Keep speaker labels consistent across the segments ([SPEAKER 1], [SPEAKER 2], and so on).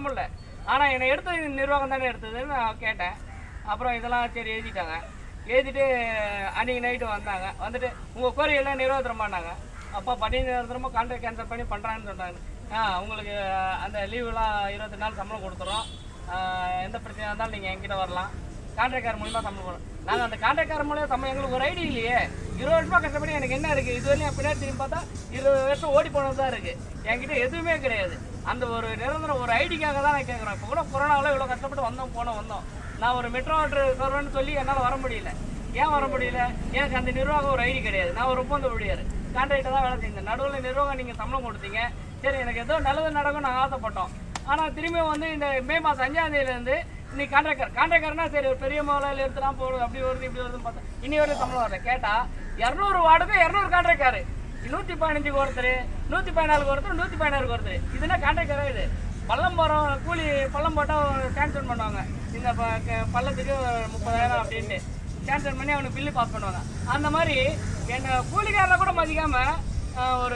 [SPEAKER 1] முடியல ஆனால் என்னை எடுத்தது நிர்வாகம் தானே எடுத்ததுன்னு நான் கேட்டேன் அப்புறம் இதெல்லாம் சரி எழுதிட்டாங்க எழுதிட்டு அன்றைக்கி நைட்டு வந்தாங்க வந்துட்டு உங்கள் கோரிக்கையெல்லாம் நிறைவேற்றுறமாட்டாங்க அப்போ பண்ணி நிறுத்தரமா கான்ட்ராக்ட் கேன்சல் பண்ணி பண்ணுறான்னு சொன்னாங்க ஆ உங்களுக்கு அந்த லீவுலாம் இருபத்தி நாள் சம்பளம் கொடுத்துறோம் ஆ, எந்த பிரச்சனையாக இருந்தாலும் நீங்கள் என்கிட்ட வரலாம் கான்ட்ராக்டர் மூலியமா சம்பளம் போடுறோம் நாங்கள் அந்த கான்ட்ராக்டர் மூலியம் சம்பளம் எங்களுக்கு ஒரு ஐடி இல்லையே இருபது வருஷமா கஷ்டப்படி எனக்கு என்ன இருக்குது இது வரையும் பின்னாடி திரும்பி பார்த்தா இருபது வருஷம் ஓடி போனது தான் இருக்குது என்கிட்ட எதுவுமே கிடையாது அந்த ஒரு நிரந்தரம் ஒரு ஐடிக்காக தான் நான் கேட்குறேன் இப்போ கூட கொரோனாவில் இவ்வளோ கஷ்டப்பட்டு வந்தோம் போனோம் வந்தோம் நான் ஒரு மெட்ரோ வாட்டர் சர்வன்னு சொல்லி என்னால் வர முடியல ஏன் வர முடியல எனக்கு அந்த நிர்வாகம் ஒரு ஐடி கிடையாது நான் ஒரு ஒப்பந்த ஊழியர் கான்ட்ராக்டர் தான் வேலை செஞ்சேன் நடுவில் நிர்வாகம் நீங்கள் சம்பளம் கொடுத்தீங்க சரி எனக்கு ஏதோ நல்லது நடக்கும் நாங்கள் ஆசைப்பட்டோம் ஆனால் திரும்பி வந்து இந்த மே மாதம் அஞ்சாம் தேதியிலேருந்து நீ கான்ட்ராக்டர் கான்ட்ராக்டர்னா சரி ஒரு பெரிய முதலாளி எடுத்துலாம் போடுது அப்படி வருது இப்படி வருதுன்னு பார்த்தா இனி வரையும் சம்பளம் வரல கேட்டால் இரநூறு வார்டுக்கு இரநூறு கான்ட்ராக்டாரு நூற்றி பதினஞ்சுக்கு ஒருத்தர் நூற்றி பதினாலுக்கு ஒருத்தர் நூற்றி பதினாறுக்கு ஒருத்தர் இதுனா கான்ட்ராக்டரா இது பள்ளம் போகிறோம் கூலி பள்ளம் போட்டால் சாங்ஷன் பண்ணுவாங்க இந்த ப- க- பள்ளத்துக்கு ஒரு முப்பதாயிரம் அப்படின்ட்டு சாங்ஷன் பண்ணி அவனுக்கு பில்லு பாஸ் பண்ணுவாங்க அந்த மாதிரி என்னை கூலிக்காரனை கூட மதிக்காமல் ஒரு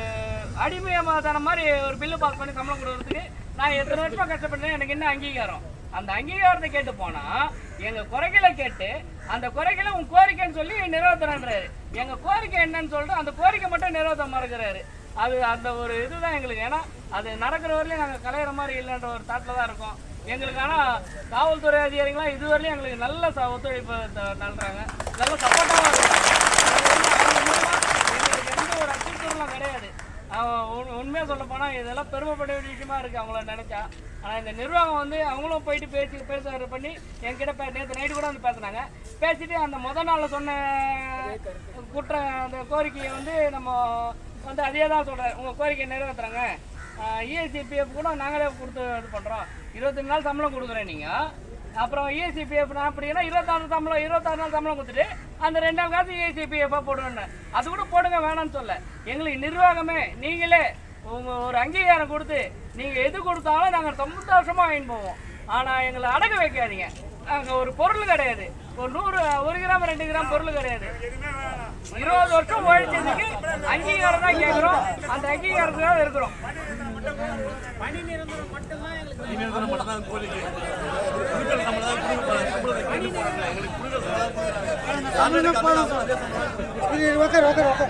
[SPEAKER 1] அடிமையமாதான மாதிரி ஒரு பில்லு பாஸ் பண்ணி சம்பளம் கொடுக்கறதுக்கு நான் எத்தனை வருஷமா கஷ்டப்பட்டேன் எனக்கு என்ன அங்கீகாரம் அந்த அங்கீகாரத்தை கேட்டு போனா எங்க குறைகளை கேட்டு அந்த குறைகளை உன் கோரிக்கைன்னு சொல்லி நிறைவேற்றுறான்றாரு எங்க கோரிக்கை என்னன்னு சொல்லிட்டு அந்த கோரிக்கை மட்டும் நிறைவேற்ற மறுக்கிறாரு அது அந்த ஒரு இதுதான் எங்களுக்கு ஏன்னா அது நடக்கிற வரையிலும் நாங்கள் கலையிற மாதிரி இல்லைன்ற ஒரு தாட்டில் தான் இருக்கோம் எங்களுக்கு ஆனால் காவல்துறை அதிகாரிகளாம் இதுவரையிலும் எங்களுக்கு நல்ல ச- ஒத்துழைப்பு த- நல்றாங்க நல்ல சப்போர்ட்டாகவும் இருக்காங்க எங்களுக்கு எந்த ஒரு அச்சுறுத்தலும் கிடையாது அவன் உண்- உண்மையா சொல்ல போனா இதெல்லாம் பெருமைப்பட வேண்டிய விஷயமா இருக்கு அவங்கள நினைச்சா ஆனா இந்த நிர்வாகம் வந்து அவங்களும் போயிட்டு பேசி பேச பண்ணி என்கிட்ட பே நேற்று நைட்டு கூட வந்து பேசுனாங்க பேசிட்டு அந்த முத நாள்ல சொன்ன குற்ற அந்த கோரிக்கையை வந்து நம்ம வந்து அதே தான் சொல்றேன் உங்க கோரிக்கையை நிறைவேற்றுறாங்க இஎஸ்சிபிஎஃப் கூட நாங்களே கொடுத்து இது பண்றோம் இருபத்தஞ்சு நாள் சம்பளம் கொடுக்குறேன் நீங்க அப்புறம் இஎஸ்சிபிஎஃப் நான் அப்படின்னா இருபத்தாறு சம்பளம் இருபத்தாறு நாள் சம்பளம் கொடுத்துட்டு அந்த ரெண்டு நாள் காசு இஎஸ்சிபிஎஃப் போடுவேன் அது கூட போடுங்க வேணாம்னு சொல்ல எங்களுக்கு நிர்வாகமே நீங்களே உங்க ஒரு அங்கீகாரம் கொடுத்து நீங்க எது கொடுத்தாலும் நாங்க சந்தோஷமா வாங்கிட்டு போவோம் ஆனா எங்களை அடக்க வைக்காதீங்க நாங்க ஒரு பொருள் கிடையாது ஒரு நூறு ஒரு கிராம் ரெண்டு கிராம் பொருள் கிடையாது இருபது வருஷம் உழைச்சதுக்கு அங்கீகாரம் தான் கேட்குறோம் அந்த அங்கீகாரத்துக்காக இருக்கிறோம்
[SPEAKER 2] நிரந்தரம் மட்டும்தான் கோரிக்கை குழுக்கள் சம்பளம் தான் குழு- சம்பளத்தை கேட்டு போறாங்க எங்களுக்கு குழுக்கள்
[SPEAKER 3] ஓகே ஓகே ஓகே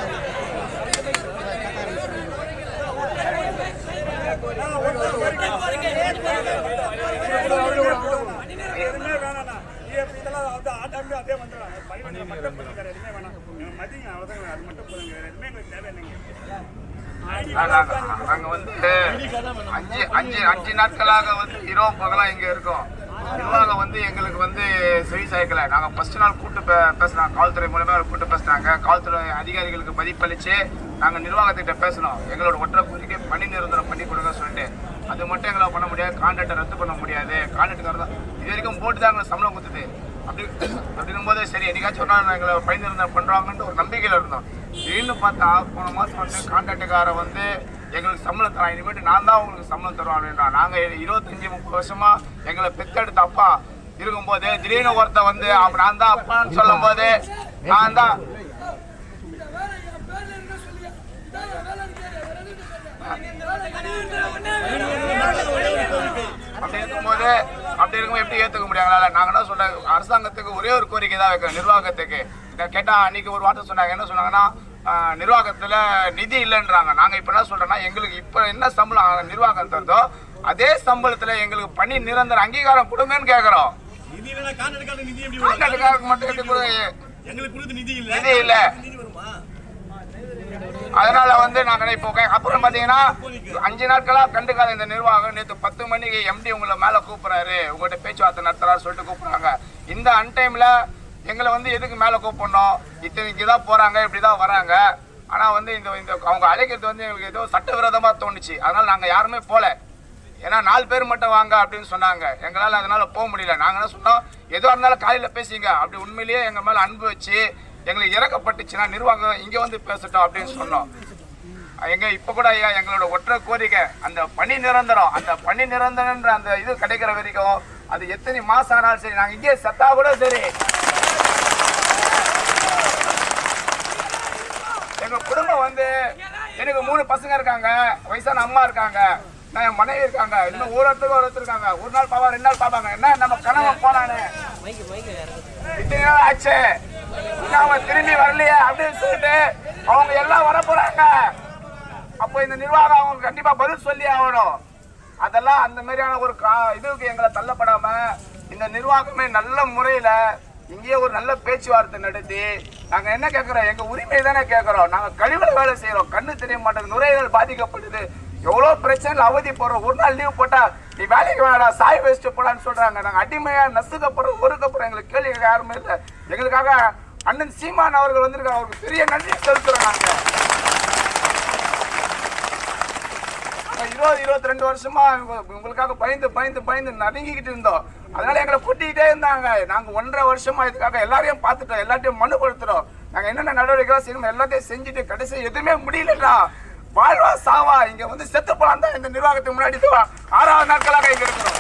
[SPEAKER 4] எதுவுமே வேணாண்ணா EFP இதெல்லாம் வந்து ஆட்டாமே அதே வந்துடுறாங்க பணிமன்ற மட்டும் போதும் வேற எதுவுமே வேணாம் எங்களை மதிங்க அவ்வளோதான் அது மட்டும் போதுங்க வேற எதுவுமே எங்களுக்கு தேவையில்லைங்க ஐடி
[SPEAKER 5] நாங்க நாங்க வந்து அஞ்சு அஞ்சு அஞ்சு நாட்களாக வந்து இரவு பகலா இங்க இருக்கோம் நிர்வாகம் வந்து எங்களுக்கு வந்து செவி சாய்க்கல நாங்க ஃபர்ஸ்ட் நாள் கூட்டு பே- பேசினாங்க காவல்துறை மூலமா கூட்டு பேசினாங்க காவல்துறை அதிகாரிகளுக்கு மதிப்பளிச்சு நாங்க நிர்வாகத்திட்ட பேசணும் எங்களோட ஒற்றை கோரிக்கை பணி நிரந்தரம் பண்ணி கொடுங்க சொல்லிட்டு அது மட்டும் எங்களால் பண்ண முடியாது கான்ட்ராக்டை ரத்து பண்ண முடியாது கான்ட்ராக்டுக்காரர் தான் இது வரைக்கும் போட்டு தான் எங்களுக்கு சம்பளம் கொடுத்தது அப்படி அப்படின்னும் போது சரி என்னைக்காச்சும் ஒரு நாள் எங்களை பணி நிரந்தரம் பண்றாங்கன்ட்டு ஒரு நம்பிக்கையில இருந்தோம் திடீர்னு பார்த்தா போன மாசம் வந்து கான்ட்ராக்டுக்கார வந்து எங்களுக்கு சம்பளம் தரான் இனிமேட்டு நான் தான் உங்களுக்கு சம்பளம் தருவோம் அப்படின்றான் நாங்க இருபத்தஞ்சு முப்பது வருஷமா எங்களை பெத்தெடுத்த அப்பா இருக்கும்போது திடீர்னு ஒருத்தன் வந்து அப்ப நான் தான் அப்பான்னு சொல்லும் போது நான் தான் அப்படி இருக்கும்போது அப்படி இருக்கும்போது எப்படி ஏத்துக்க முடியாங்களா நாங்க என்ன சொல்றேன் அரசாங்கத்துக்கு ஒரே ஒரு கோரிக்கை தான் வைக்கிறோம் நிர்வாகத்துக்கு இதை கேட்டா அன்னைக்கு ஒரு வார்த்தை சொன்னாங்க என்ன சொன்னாங்கன்னா ஆஹ், நிர்வாகத்துல நிதி இல்லைன்றாங்க நாங்க இப்ப என்ன சொல்றோம்னா எங்களுக்கு இப்ப என்ன சம்பளம் நிர்வாகம் தருதோ அதே சம்பளத்துல எங்களுக்கு பணி நிரந்தர அங்கீகாரம் கொடுங்கன்னு கேக்குறோம்
[SPEAKER 2] நிதி இல்லைன்னா கான்ட்ராக்டுக்காரர் நிதி எப்படி வரும்?
[SPEAKER 5] கான்ட்ராக்டுக்காரருக்கு மட்டும் எப்படி கொடு
[SPEAKER 2] எங்களுக்கு கொடுத்து நிதி இல்ல
[SPEAKER 5] நிதி இல்ல
[SPEAKER 2] நிதி வருமா
[SPEAKER 5] அதனால வந்து நாங்க இப்போ கே- அப்புறம் பாத்தீங்கன்னா அஞ்சு நாட்களா கண்டுக்காத இந்த நிர்வாகம் நேற்று பத்து மணிக்கு எம்டி உங்களை மேல கூப்பிடுறாரு உங்கள்கிட்ட பேச்சுவார்த்தை நடத்துறாரு சொல்லிட்டு கூப்பிடுறாங்க இந்த அன்டைம்ல எங்களை வந்து எதுக்கு மேல கூப்பிடணும் இத்தனைக்கு தான் போறாங்க இப்படிதான் வராங்க ஆனா வந்து இந்த இந்த அவங்க அழைக்கிறது வந்து எங்களுக்கு ஏதோ சட்டவிரோதமா தோணுச்சு அதனால நாங்க யாருமே போல ஏன்னா நாலு பேர் மட்டும் வாங்க அப்படின்னு சொன்னாங்க எங்களால் அதனால போக முடியல நாங்கள் என்ன சொன்னோம் எதுவாக இருந்தாலும் காலையில் பேசிங்க அப்படி உண்மையிலேயே எங்கள் மேலே அன்பு வச்சு எங்களுக்கு இறக்கப்பட்டுச்சுன்னா நிர்வாகம் இங்கே வந்து பேசட்டும் அப்படின்னு சொன்னோம் எங்க இப்போ கூட ஐயா எங்களோட ஒற்றை கோரிக்கை அந்த பணி நிரந்தரம் அந்த பணி நிரந்தரன்ற அந்த இது கிடைக்கிற வரைக்கும் அது எத்தனை மாசம் ஆனாலும் சரி நாங்கள் இங்கே செத்தா கூட சரி எங்க குடும்பம் வந்து எனக்கு மூணு பசங்க இருக்காங்க வயசான அம்மா இருக்காங்க நான் என் மனைவி இருக்காங்க இன்னும் ஒருத்தருக்கு ஒருத்தர் இருக்காங்க ஒரு நாள் பாப்பா ரெண்டு நாள் பாப்பாங்க என்ன நம்ம கணவன் போனானே இத்தனை நாள் ஆச்சு இன்னும் அவங்க திரும்பி வரலையே அப்படின்னு சொல்லிட்டு அவங்க எல்லாம் வர போறாங்க அப்போ இந்த நிர்வாகம் அவங்க கண்டிப்பா பதில் சொல்லி ஆகணும் அதெல்லாம் அந்த மாதிரியான ஒரு கா- இதுக்கு எங்களை தள்ளப்படாம இந்த நிர்வாகமே நல்ல முறையில இங்கேயே ஒரு நல்ல பேச்சுவார்த்தை நடத்தி நாங்க என்ன கேட்கிறோம் எங்க உரிமை தானே கேட்கிறோம் நாங்க கழிவுல வேலை செய்யறோம் கண்ணு தெரிய மாட்டேங்குது நுரையீரல் பாதிக்கப்படுது எவ்வளவு பிரச்சனை அவதி போடுறோம் ஒரு நாள் லீவ் போட்டா நீ வேலைக்கு வேணா சாய் வச்சுட்டு போடான்னு சொல்றாங்க நாங்க அடிமையா நசுக்கப்படுறோம் ஒருக்கப்புறம் எங்களுக்கு கேள்வி கேட்க யாருமே இல்லை எங்களுக்காக அண்ணன் சீமான் அவர்கள் வந்திருக்காங்க அவருக்கு பெரிய நன்றி செலுத்துறோம் நாங்க நாங்க இருபது இருபத்தி ரெண்டு வருஷமா உங்க- உங்களுக்காக பயந்து பயந்து பயந்து நடுங்கிக்கிட்டு இருந்தோம் அதனால எங்களை கூட்டிக்கிட்டே இருந்தாங்க நாங்க ஒன்றரை வருஷமா இதுக்காக எல்லாரையும் பார்த்துட்டோம் எல்லாத்தையும் மனு கொடுத்துட்டோம் நாங்க என்னென்ன நடவடிக்கை செய்யணும் எல்லாத்தையும் செஞ்சுட்டு கடைசி எதுவுமே முடியலடா வாழ்வா சாவா இங்க வந்து செத்து போலாம் தான் இந்த நிர்வாகத்துக்கு முன்னாடி தான் ஆறாவது நாட்களாக இங்க இருக்கிறோம்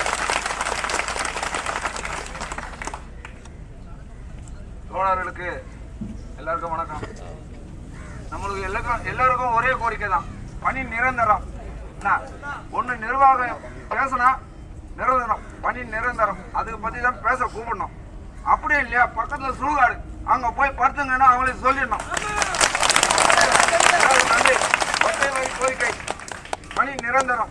[SPEAKER 5] தோழர்களுக்கு எல்லாருக்கும் வணக்கம் நம்மளுக்கு எல்லாருக்கும் எல்லாருக்கும் ஒரே கோரிக்கை தான் பணி நிரந்தரம் என்ன? ஒண்ணு நிர்வாகம் பேசினா நிரந்தரம் பணி நிரந்தரம் அதுக்கு பத்தி தான் பேச கூப்பிடணும் அப்படியே இல்லையா பக்கத்துல சுடுகாடு அங்க போய் படுத்துங்கன்னா அவங்களுக்கு சொல்லிடணும் எல்லாருக்கும் நன்றி ஒற்றை வரி கோரிக்கை பணி நிரந்தரம்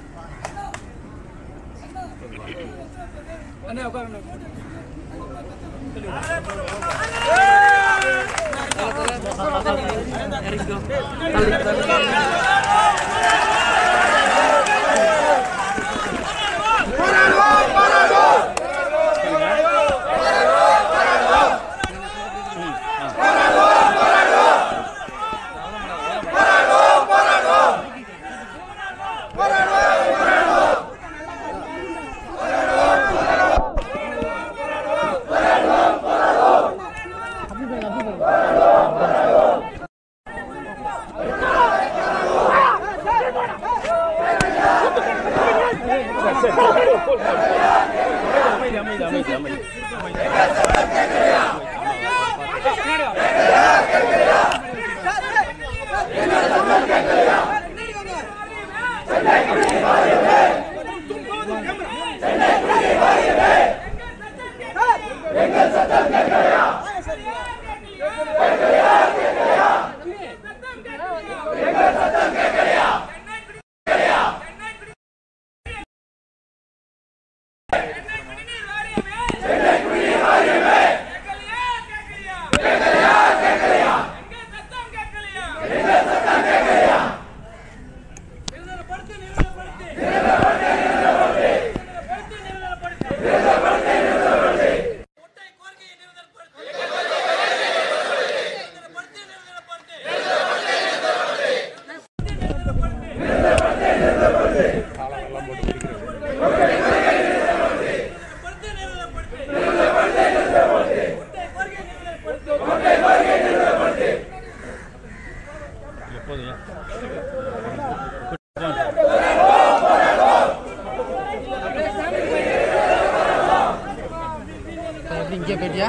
[SPEAKER 3] இங்கே போயிட்டியா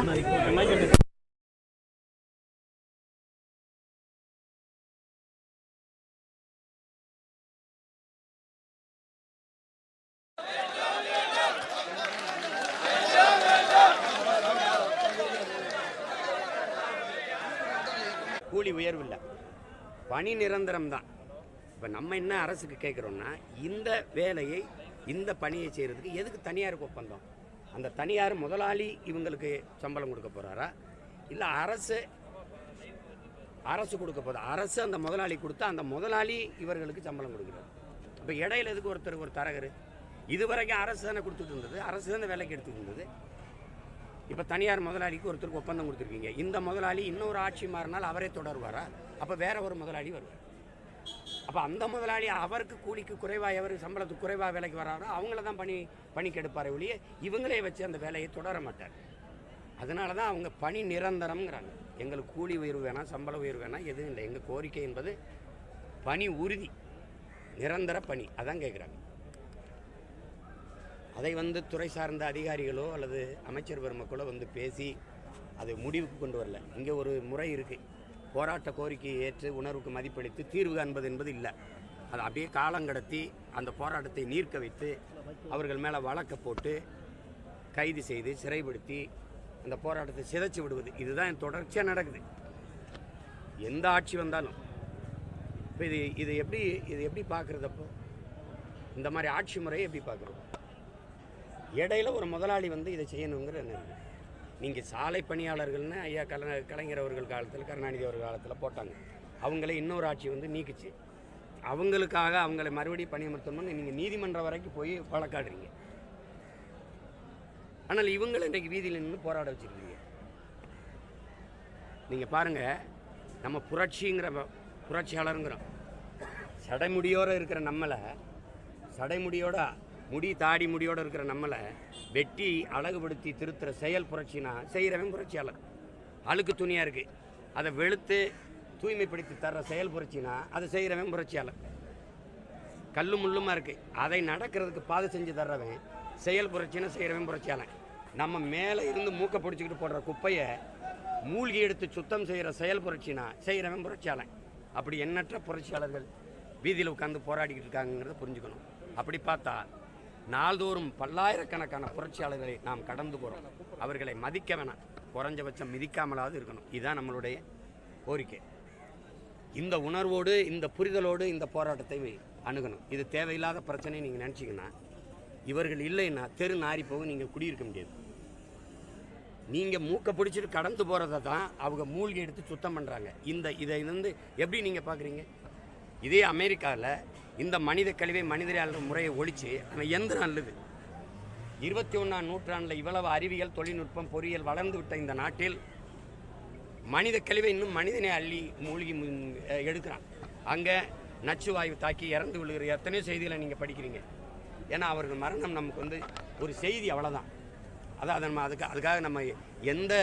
[SPEAKER 6] கூலி உயர்வு இல்லை பணி நிரந்தரம் தான் இப்போ நம்ம என்ன அரசுக்கு கேட்குறோம்னா இந்த வேலையை இந்த பணியை செய்கிறதுக்கு எதுக்கு தனியாருக்கு ஒப்பந்தம் அந்த தனியார் முதலாளி இவங்களுக்கு சம்பளம் கொடுக்க போகிறாரா இல்லை அரசு அரசு கொடுக்க போதா அரசு அந்த முதலாளி கொடுத்தா அந்த முதலாளி இவர்களுக்கு சம்பளம் கொடுக்குறாரு இப்போ இடையில எதுக்கு ஒருத்தர் ஒரு தரகர் இது வரைக்கும் அரசு தானே கொடுத்துட்டு இருந்தது அரசு தானே வேலைக்கு எடுத்துட்டு இருந்தது இப்போ தனியார் முதலாளிக்கு ஒருத்தருக்கு ஒப்பந்தம் கொடுத்துருக்கீங்க இந்த முதலாளி இன்னொரு ஆட்சி மாறினால் அவரே தொடருவாரா அப்போ வேற ஒரு முதலாளி வருவார் அப்போ அந்த முதலாளி அவருக்கு கூலிக்கு குறைவாக எவர் சம்பளத்துக்கு குறைவாக வேலைக்கு வராரோ அவங்கள தான் பணி பணிக்கு எடுப்பாரே ஒழிய இவங்களே வச்சு அந்த வேலையை தொடர மாட்டார் அதனால தான் அவங்க பணி நிரந்தரம்ங்கிறாங்க எங்களுக்கு கூலி உயர்வு வேணாம் சம்பள உயர்வு வேணாம் எதுவும் இல்லை எங்கள் கோரிக்கை என்பது பணி உறுதி நிரந்தர பணி அதான் கேட்குறாங்க அதை வந்து துறை சார்ந்த அதிகாரிகளோ அல்லது அமைச்சர் பெருமக்களோ வந்து பேசி அதை முடிவுக்கு கொண்டு வரல இங்கே ஒரு முறை இருக்குது போராட்ட கோரிக்கையை ஏற்று உணர்வுக்கு மதிப்பளித்து தீர்வு காண்பது என்பது இல்லை அதை அப்படியே காலங்கடத்தி அந்த போராட்டத்தை நீர்க்க வைத்து அவர்கள் மேலே வழக்க போட்டு கைது செய்து சிறைப்படுத்தி அந்த போராட்டத்தை சிதைச்சு விடுவது இதுதான் தொடர்ச்சியாக நடக்குது எந்த ஆட்சி வந்தாலும் இப்போ இது இது எப்படி இது எப்படி பார்க்குறது அப்போ இந்த மாதிரி ஆட்சி முறையை எப்படி பார்க்குறது இடையில ஒரு முதலாளி வந்து இதை செய்யணுங்கிற நீங்கள் சாலை பணியாளர்கள்னு ஐயா கல கலைஞர் அவர்கள் காலத்தில் கருணாநிதி அவர்கள் காலத்தில் போட்டாங்க அவங்களே இன்னொரு ஆட்சி வந்து நீக்குச்சு அவங்களுக்காக அவங்களை மறுபடியும் பணியமர்த்தணும்னு நீங்கள் நீதிமன்றம் வரைக்கும் போய் வழக்காடுறீங்க ஆனால் இவங்களை இன்றைக்கு வீதியில் நின்று போராட வச்சிருக்கீங்க நீங்கள் பாருங்கள் நம்ம புரட்சிங்கிற வ- புரட்சியாளருங்கிறோம் சடைமுடியோடு இருக்கிற நம்மளை சடைமுடியோட முடி தாடி முடியோட இருக்கிற நம்மளை வெட்டி அழகுபடுத்தி திருத்துற செயல் புரட்சினா செய்கிறவன் புரட்சியாளர் அழுக்கு துணியாக இருக்குது அதை வெளுத்து தூய்மைப்படுத்தி தர்ற செயல் புரட்சினா அதை செய்கிறவன் புரட்சியாளர் கல்லு முள்ளுமா இருக்குது அதை நடக்கிறதுக்கு பாதை செஞ்சு தர்றவன் செயல் புரட்சினா செய்கிறவன் புரட்சியாளன் நம்ம மேலே இருந்து மூக்கை பிடிச்சிக்கிட்டு போடுற குப்பையை மூழ்கி எடுத்து சுத்தம் செய்கிற செயல் புரட்சினா செய்கிறவன் புரட்சியாளன் அப்படி எண்ணற்ற புரட்சியாளர்கள் வீதியில் உட்காந்து போராடிக்கிட்டு இருக்காங்கிறத புரிஞ்சுக்கணும் அப்படி பார்த்தா நாள்தோறும் பல்லாயிரக்கணக்கான புரட்சியாளர்களை நாம் கடந்து போகிறோம் அவர்களை மதிக்க வேணாம் குறைஞ்சபட்சம் மிதிக்காமலாவது இருக்கணும் இதுதான் நம்மளுடைய கோரிக்கை இந்த உணர்வோடு இந்த புரிதலோடு இந்த போராட்டத்தை அணுகணும் இது தேவையில்லாத பிரச்சனை நீங்கள் நினச்சிங்கன்னா இவர்கள் இல்லைன்னா தெரு நாரி போக நீங்கள் குடியிருக்க முடியாது நீங்கள் மூக்கை பிடிச்சிட்டு கடந்து போகிறத தான் அவங்க மூழ்கி எடுத்து சுத்தம் பண்ணுறாங்க இந்த இதை வந்து எப்படி நீங்கள் பார்க்குறீங்க இதே அமெரிக்காவில் இந்த மனித கழிவை மனிதராளர் முறையை ஒழித்து அவன் எந்திரம் அல்லது இருபத்தி ஒன்றாம் நூற்றாண்டில் இவ்வளவு அறிவியல் தொழில்நுட்பம் பொறியியல் வளர்ந்து விட்ட இந்த நாட்டில் மனித கழிவை இன்னும் மனிதனை அள்ளி மூழ்கி முன்- அஹ் எடுக்கிறான் அங்கே நச்சு வாயு தாக்கி இறந்து விழுகிற எத்தனையோ செய்திகளை நீங்கள் படிக்கிறீங்க ஏன்னா அவர்கள் மரணம் நமக்கு வந்து ஒரு செய்தி அவ்வளோதான் அதான் அதை நம்ம அதுக்கு அதுக்காக நம்ம எந்த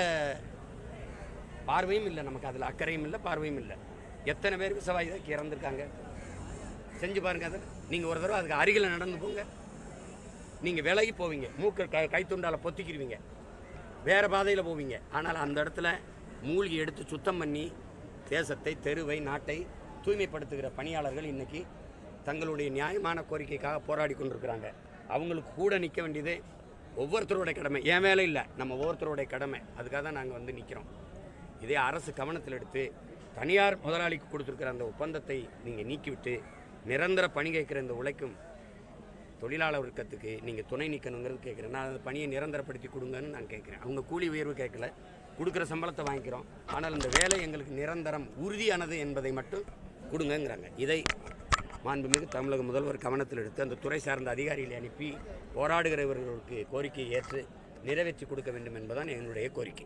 [SPEAKER 6] பார்வையும் இல்லை நமக்கு அதில் அக்கறையும் இல்லை பார்வையும் இல்லை எத்தனை பேர் விசவாயு தாக்கி இறந்துருக்காங்க செஞ்சு பாருங்க அதை நீங்கள் ஒரு தடவை அதுக்கு அருகில் நடந்து போங்க நீங்கள் விலகி போவீங்க மூக்க கை கைத்துண்டால் பொத்திக்கிடுவீங்க வேறு பாதையில் போவீங்க ஆனால் அந்த இடத்துல மூழ்கி எடுத்து சுத்தம் பண்ணி தேசத்தை தெருவை நாட்டை தூய்மைப்படுத்துகிற பணியாளர்கள் இன்னைக்கு தங்களுடைய நியாயமான கோரிக்கைக்காக போராடி கொண்டிருக்கிறாங்க அவங்களுக்கு கூட நிற்க வேண்டியது ஒவ்வொருத்தருடைய கடமை என் வேலை இல்லை நம்ம ஒவ்வொருத்தருடைய கடமை அதுக்காக தான் நாங்கள் வந்து நிற்கிறோம் இதே அரசு கவனத்தில் எடுத்து தனியார் முதலாளிக்கு கொடுத்துருக்கிற அந்த ஒப்பந்தத்தை நீங்கள் நீக்கிவிட்டு நிரந்தர பணி கேட்குற இந்த உழைக்கும் தொழிலாளர் வர்க்கத்துக்கு நீங்கள் துணை நிற்கணுங்கிறது கேட்குறேன் நான் அந்த பணியை நிரந்தரப்படுத்தி கொடுங்கன்னு நான் கேட்குறேன் அவங்க கூலி உயர்வு கேட்கல கொடுக்குற சம்பளத்தை வாங்கிக்கிறோம் ஆனால் இந்த வேலை எங்களுக்கு நிரந்தரம் உறுதியானது என்பதை மட்டும் கொடுங்கங்கிறாங்க இதை மாண்புமிகு தமிழக முதல்வர் கவனத்தில் எடுத்து அந்த துறை சார்ந்த அதிகாரிகளை அனுப்பி போராடுகிறவர்களுக்கு கோரிக்கையை ஏற்று நிறைவேற்றி கொடுக்க வேண்டும் என்பதுதான் என்னுடைய கோரிக்கை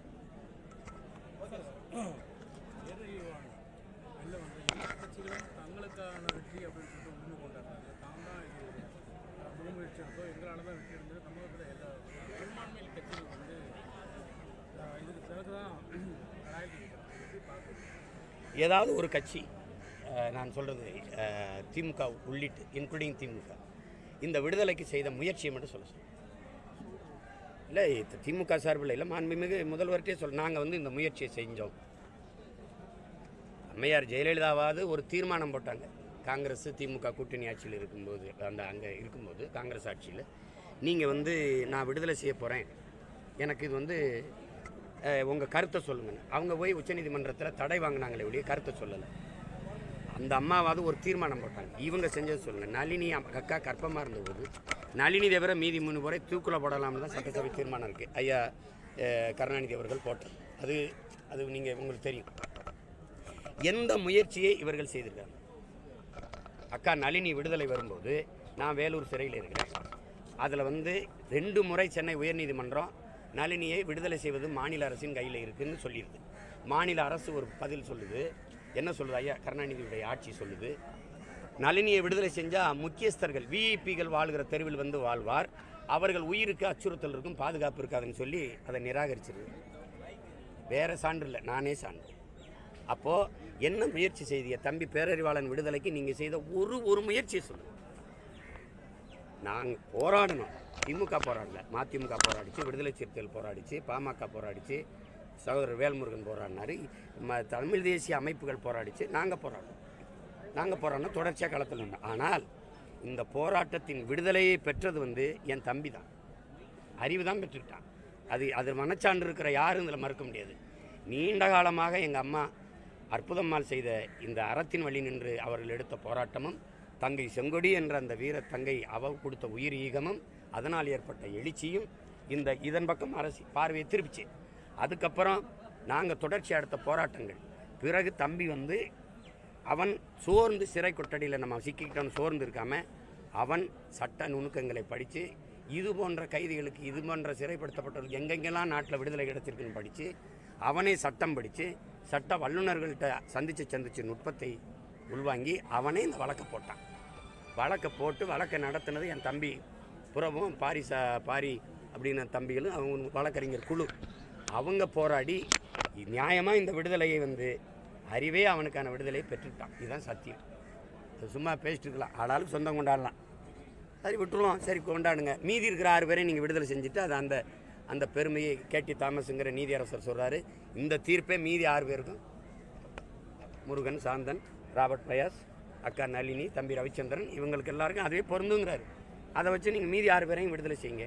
[SPEAKER 2] வெளில வந்து எல்லா கட்சிகளும் தங்களுக்கான வெற்றி அப்படின்னு சொல்லிட்டு முன்னு கொண்டாடுறாங்க தான் தான் இது அஹ், முழுமுயற்சி எடுத்தோம் எங்களால் தான் வெற்றி இருந்தது தமிழகத்தில் எல்லா பெரும்பான்மையில் கட்சிகள் வந்து அஹ், இதுக்கு பிறகு தான் ராயல்டி எப்படி பார்க்குறது
[SPEAKER 6] ஏதாவது ஒரு கட்சி அஹ், நான் சொல்கிறது திமுக உள்ளிட்டு இன்க்ளூடிங் திமுக இந்த விடுதலைக்கு செய்த முயற்சியை மட்டும் சொல்ல சொல்லுங்கள் இல்லை இது திமுக சார்பில் இல்லை மாண்புமிகு முதல்வர்கிட்டே சொல் நாங்கள் வந்து இந்த முயற்சியை செஞ்சோம் அம்மையார் ஜெயலலிதாவாவது ஒரு தீர்மானம் போட்டாங்க காங்கிரஸ் திமுக கூட்டணி ஆட்சியில் இருக்கும்போது அந்த அங்கே இருக்கும்போது காங்கிரஸ் ஆட்சியில் நீங்கள் வந்து நான் விடுதலை செய்ய போகிறேன் எனக்கு இது வந்து உங்கள் கருத்தை சொல்லுங்கன்னு அவங்க போய் உச்சநீதிமன்றத்தில் தடை வாங்கினாங்களே ஒழிய கருத்தை சொல்லலை அந்த அம்மாவாவது ஒரு தீர்மானம் போட்டாங்க இவங்க செஞ்சது சொல்லுங்கள் நளினி அம்- அக்கா கற்பமாக இருந்தபோது நளினி தவிர மீதி மூணு முறை தூக்கில் போடலாம்னு தான் சட்டசபை தீர்மானம் இருக்குது ஐயா அஹ், கருணாநிதி அவர்கள் போட்டது அது அது நீங்கள் உங்களுக்கு தெரியும் எந்த முயற்சியை இவர்கள் செய்திருக்காங்க அக்கா நளினி விடுதலை வரும்போது நான் வேலூர் சிறையில் இருக்கிறேன் அதில் வந்து ரெண்டு முறை சென்னை உயர்நீதிமன்றம் நளினியை விடுதலை செய்வது மாநில அரசின் கையில் இருக்குன்னு சொல்லிடுது மாநில அரசு ஒரு பதில் சொல்லுது என்ன சொல்லுது ஐயா கருணாநிதியுடைய ஆட்சி சொல்லுது நளினியை விடுதலை செஞ்சால் முக்கியஸ்தர்கள் விஐபிகள் வாழ்கிற தெருவில் வந்து வாழ்வார் அவர்கள் உயிருக்கு அச்சுறுத்தல் இருக்கும் பாதுகாப்பு இருக்காதுன்னு சொல்லி அதை நிராகரிச்சிருது வேற சான்று இல்லை நானே சான்று அப்போது என்ன முயற்சி செய்திய தம்பி பேரறிவாளன் விடுதலைக்கு நீங்கள் செய்த ஒரு ஒரு முயற்சியை சொல்லுங்கள் நாங்கள் போராடணும் திமுக போராடல மதிமுக போராடிச்சு விடுதலை சிறுத்தைகள் போராடிச்சு பாமக போராடிச்சு சகோதரர் வேல்முருகன் போராடினாரு ம தமிழ் தேசிய அமைப்புகள் போராடிச்சு நாங்கள் போராடணும் நாங்கள் போராட்டம் தொடர்ச்சியாக களத்தில் நின்றோம் ஆனால் இந்த போராட்டத்தின் விடுதலையை பெற்றது வந்து என் தம்பி தான் அறிவு தான் பெற்றுக்கிட்டான் அது அது மனச்சான்று இருக்கிற யாரும் இதில் மறுக்க முடியாது நீண்ட காலமாக எங்கள் அம்மா அற்புதம்மாள் செய்த இந்த அறத்தின் வழி நின்று அவர்கள் எடுத்த போராட்டமும் தங்கை செங்கொடி என்ற அந்த வீர தங்கை அவ கொடுத்த உயிர் ஈகமும் அதனால் ஏற்பட்ட எழுச்சியும் இந்த இதன் பக்கம் அரசு பார்வையை திருப்பிச்சு அதுக்கப்புறம் நாங்கள் தொடர்ச்சி அடுத்த போராட்டங்கள் பிறகு தம்பி வந்து அவன் சோர்ந்து சிறை கொட்டடியில் நம்ம சிக்கிக்கிட்டவன் சோர்ந்து இருக்காம அவன் சட்ட நுணுக்கங்களை படித்து இது போன்ற கைதிகளுக்கு இது போன்ற சிறைப்படுத்தப்பட்டவர்களுக்கு எங்கெங்கெல்லாம் நாட்டில் விடுதலை கிடைச்சிருக்குன்னு படித்து அவனே சட்டம் படித்து சட்ட வல்லுநர்கள்ட்ட சந்தித்து சந்திச்சு நுட்பத்தை உள்வாங்கி அவனே இந்த வழக்கை போட்டான் வழக்கை போட்டு வழக்கை நடத்தினது என் தம்பி புறவும் பாரி ச பாரி அப்படின்னு தம்பிகளும் அவங்க வழக்கறிஞர் குழு அவங்க போராடி நியாயமாக இந்த விடுதலையை வந்து அறிவே அவனுக்கான விடுதலையை பெற்றுட்டான் இதுதான் சத்தியம் இது சும்மா பேசிட்டு இருக்கலாம் ஆளாலும் சொந்தம் கொண்டாடலாம் சரி விட்டுருவோம் சரி கொண்டாடுங்க மீதி இருக்கிற ஆறு பேரையும் நீங்கள் விடுதலை செஞ்சுட்டு அது அந்த அந்த பெருமையை கேடி தாமஸுங்கிற நீதியரசர் சொல்கிறாரு இந்த தீர்ப்பே மீதி ஆறு பேருக்கும் முருகன் சாந்தன் ராபர்ட் பயாஸ் அக்கா நளினி தம்பி ரவிச்சந்திரன் இவங்களுக்கு எல்லாருக்கும் அதுவே பொருந்துங்கிறாரு அதை வச்சு நீங்கள் மீதி ஆறு பேரையும் விடுதலை செய்யுங்க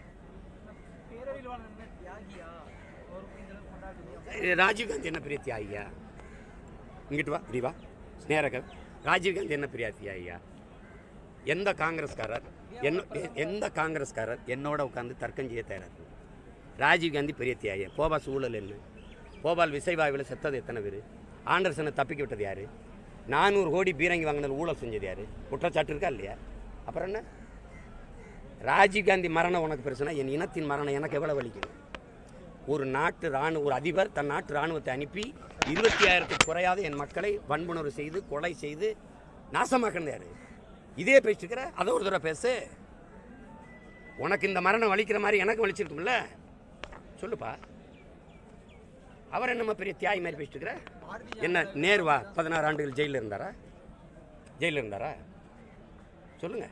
[SPEAKER 6] இது ராஜீவ்காந்தி என்ன பெரிய தியாகியா இங்கிட்டு வா இப்படி வா நேரக ராஜீவ்காந்தி என்ன பெரிய தியாகியா எந்த காங்கிரஸ்காரர் என்ன எ- எந்த காங்கிரஸ்காரர் என்னோட உட்காந்து தர்க்கம் செய்ய தயாராக ராஜீவ்காந்தி பெரிய தியாகியா போபால் சூழல் என்ன போபால் விசைவாயுவில் செத்தது எத்தனை பேர் ஆண்டர்சனை தப்பிக்க விட்டது யார் நானூறு கோடி பீரங்கி வாங்கினது ஊழல் செஞ்சது யார் குற்றச்சாட்டு இருக்கா இல்லையா அப்புறம் என்ன ராஜீவ்காந்தி மரணம் உனக்கு பிரச்சனை என் இனத்தின் மரணம் எனக்கு எவ்வளோ வலிக்கும் ஒரு நாட்டு ராணுவ ஒரு அதிபர் தன் நாட்டு ராணுவத்தை அனுப்பி இருபத்தி ஆயிரத்துக்கு குறையாத என் மக்களை வன்புணர்வு செய்து கொலை செய்து நாசமாக்கினது யாரு இதே பேசிட்டுக்கிற அதை ஒரு தடவை பேசு உனக்கு இந்த மரணம் வலிக்கிற மாதிரி எனக்கு வலிச்சிருக்கும்ல சொல்லுப்பா அவர் என்னம்மா பெரிய தியாகி மாதிரி பேசிட்டு இருக்கிற என்ன நேருவா பதினாறு ஆண்டுகள் ஜெயிலில் இருந்தாரா ஜெயிலில் இருந்தாரா சொல்லுங்க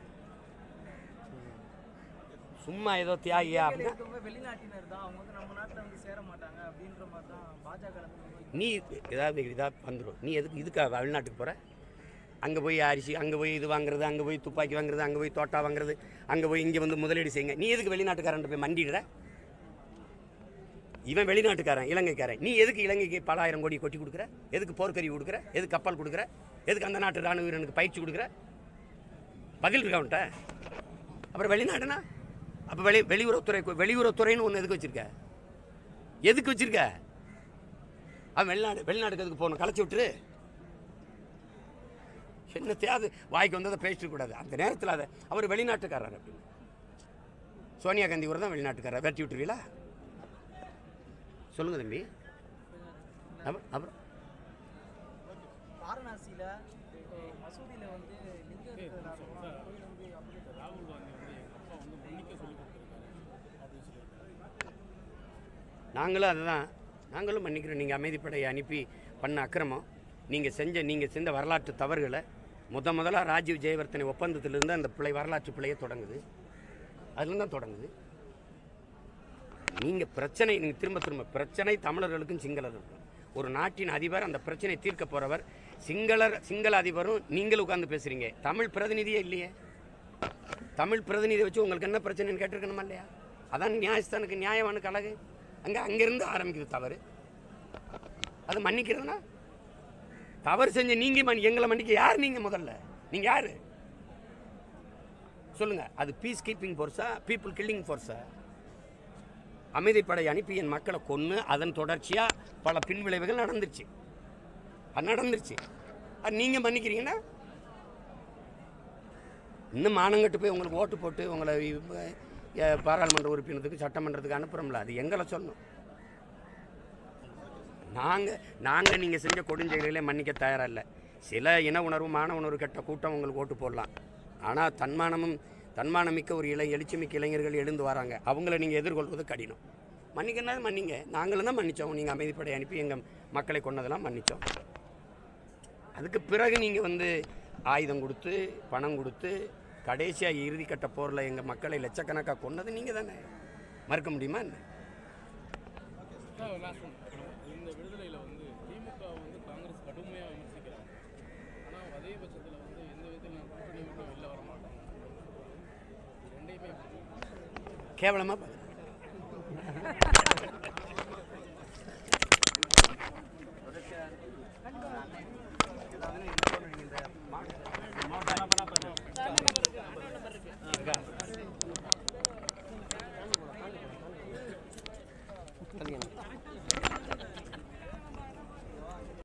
[SPEAKER 6] சும்மா ஏதோ தியாகியா அப்படின்னா
[SPEAKER 7] இருக்கவங்க வெளிநாட்டினர் தான் அவங்க வந்து நம்ம நாட்டில் வந்து சேர மாட்டாங்க அப்படின்ற மாதிரி தான் பாஜக ல வந்து
[SPEAKER 6] நீ ஏதாவது இதாக வந்துடும் நீ எதுக்கு இதுக்காக வெளிநாட்டுக்கு போகிற அங்கே போய் அரிசி அங்கே போய் இது வாங்குறது அங்கே போய் துப்பாக்கி வாங்குறது அங்கே போய் தோட்டா வாங்குறது அங்கே போய் இங்கே வந்து முதலீடு செய்யுங்க நீ எதுக்கு வெளிநாட்டுக்காரன் போய் மண்டிடுற இவன் வெளிநாட்டுக்காரன் இலங்கைக்காரன் நீ எதுக்கு இலங்கைக்கு பல ஆயிரம் கோடி கொட்டி கொடுக்குற எதுக்கு போர்க்கருவி கொடுக்குற எதுக்கு கப்பல் கொடுக்குற எதுக்கு அந்த நாட்டு ராணுவ வீரனுக்கு பயிற்சி கொடுக்குற பதில் இருக்கா அவன்கிட்ட அப்புறம் வெளிநாடுனா அப்போ வெளி வெளியுறவுத்துறை வெளியுறவுத்துறைன்னு ஒன்று எதுக்கு வச்சிருக்க எதுக்கு வச்சிருக்க அவன் வெளிநாடு வெளிநாட்டுக்கு எதுக்கு போகணும் களைச்சி விட்டுரு என்னத்தையாவது வாய்க்கு வந்ததை பேசிட்டு கூடாது அந்த நேரத்தில் அதை அவர் வெளிநாட்டுக்காரர் அப்படின்னு சோனியா காந்தி கூட தான் வெளிநாட்டுக்காரர் வெட்டி விட்டுருவீங்களா சொல்லுங்க தம்பி அப்புறம் அப்புறம்
[SPEAKER 7] வாரணாசியில் மசூதியில் வந்து லிங்கம் இருக்கிறதுனால கோயில் வந்து அப்படி
[SPEAKER 2] ராகுல் காந்தி வந்து எங்கள் அப்பா வந்து மன்னிக்க சொல்லி கொடுத்துருக்காரு அப்படின்னு சொல்லியிருக்காரு
[SPEAKER 6] நாங்களும் அதுதான் நாங்களும் மன்னிக்கிறோம் நீங்கள் அமைதிப்படையை அனுப்பி பண்ண அக்கிரமம் நீங்கள் செஞ்ச நீங்கள் செஞ்ச வரலாற்று தவறுகளை முத முதலாக ராஜீவ் ஜெயவர்த்தனை ஒப்பந்தத்திலிருந்து அந்த பிழை வரலாற்று பிழையே தொடங்குது அதுலேருந்து தான் தொடங்குது நீங்கள் பிரச்சனை நீங்கள் திரும்ப திரும்ப பிரச்சனை தமிழர்களுக்கும் சிங்களர்களுக்கும் ஒரு நாட்டின் அதிபர் அந்த பிரச்சனை தீர்க்க போகிறவர் சிங்களர் சிங்கள அதிபரும் நீங்கள் உட்கார்ந்து பேசுகிறீங்க தமிழ் பிரதிநிதியே இல்லையே தமிழ் பிரதிநிதி வச்சு உங்களுக்கு என்ன பிரச்சனைன்னு கேட்டிருக்கணுமா இல்லையா அதான் நியாயஸ்தானுக்கு நியாயவானுக்கு அழகு அங்கே அங்கேருந்து ஆரம்பிக்குது தவறு அது மன்னிக்கிறதுனா தவறு செஞ்ச நீங்கள் மன்னி எங்களை மன்னிக்க யார் நீங்கள் முதல்ல நீங்கள் யார் சொல்லுங்க அது பீஸ் கீப்பிங் ஃபோர்ஸா பீப்புள் கில்லிங் ஃபோர்ஸா அமைதிப்படை அனுப்பி என் மக்களை கொன்று அதன் தொடர்ச்சியாக பல பின்விளைவுகள் நடந்துருச்சு அது நடந்துருச்சு அது நீங்கள் மன்னிக்கிறீங்கன்னா இன்னும் மானங்கட்டு போய் உங்களுக்கு ஓட்டு போட்டு உங்களை இவ- எ- பாராளுமன்ற உறுப்பினருக்கு சட்டமன்றத்துக்கு அனுப்புகிறோம்ல அது எங்களை சொல்லணும் நாங்கள் நாங்கள் நீங்கள் செஞ்ச கொடுஞ்செயல்களே மன்னிக்க தயாராக இல்லை சில இன உணர்வு மான உணர்வு கெட்ட கூட்டம் உங்களுக்கு ஓட்டு போடலாம் ஆனால் தன்மானமும் தன்மானமிக்க ஒரு இளை எழுச்சிமிக்க இளைஞர்கள் எழுந்து வராங்க அவங்கள நீங்கள் எதிர்கொள்வது கடினம் மன்னிக்கணும் மன்னிங்க நாங்களும் தான் மன்னித்தோம் நீங்கள் அமைதிப்படை அனுப்பி எங்கள் மக்களை கொன்னதெல்லாம் மன்னித்தோம் அதுக்கு பிறகு நீங்கள் வந்து ஆயுதம் கொடுத்து பணம் கொடுத்து கடைசியாக இறுதிக்கட்ட போரில் எங்கள் மக்களை லட்சக்கணக்காக கொன்னது நீங்கள் தானே மறுக்க முடியுமா என்ன
[SPEAKER 2] லாஸ்ட் ஒன் இந்த விடுதலையில் வந்து திமுக வந்து காங்கிரஸ் கடுமையாக விமர்சிக்கிறாங்க ஆனால் அதே பட்சத்தில் வந்து
[SPEAKER 6] கேவலமாக பார்க்குறேன்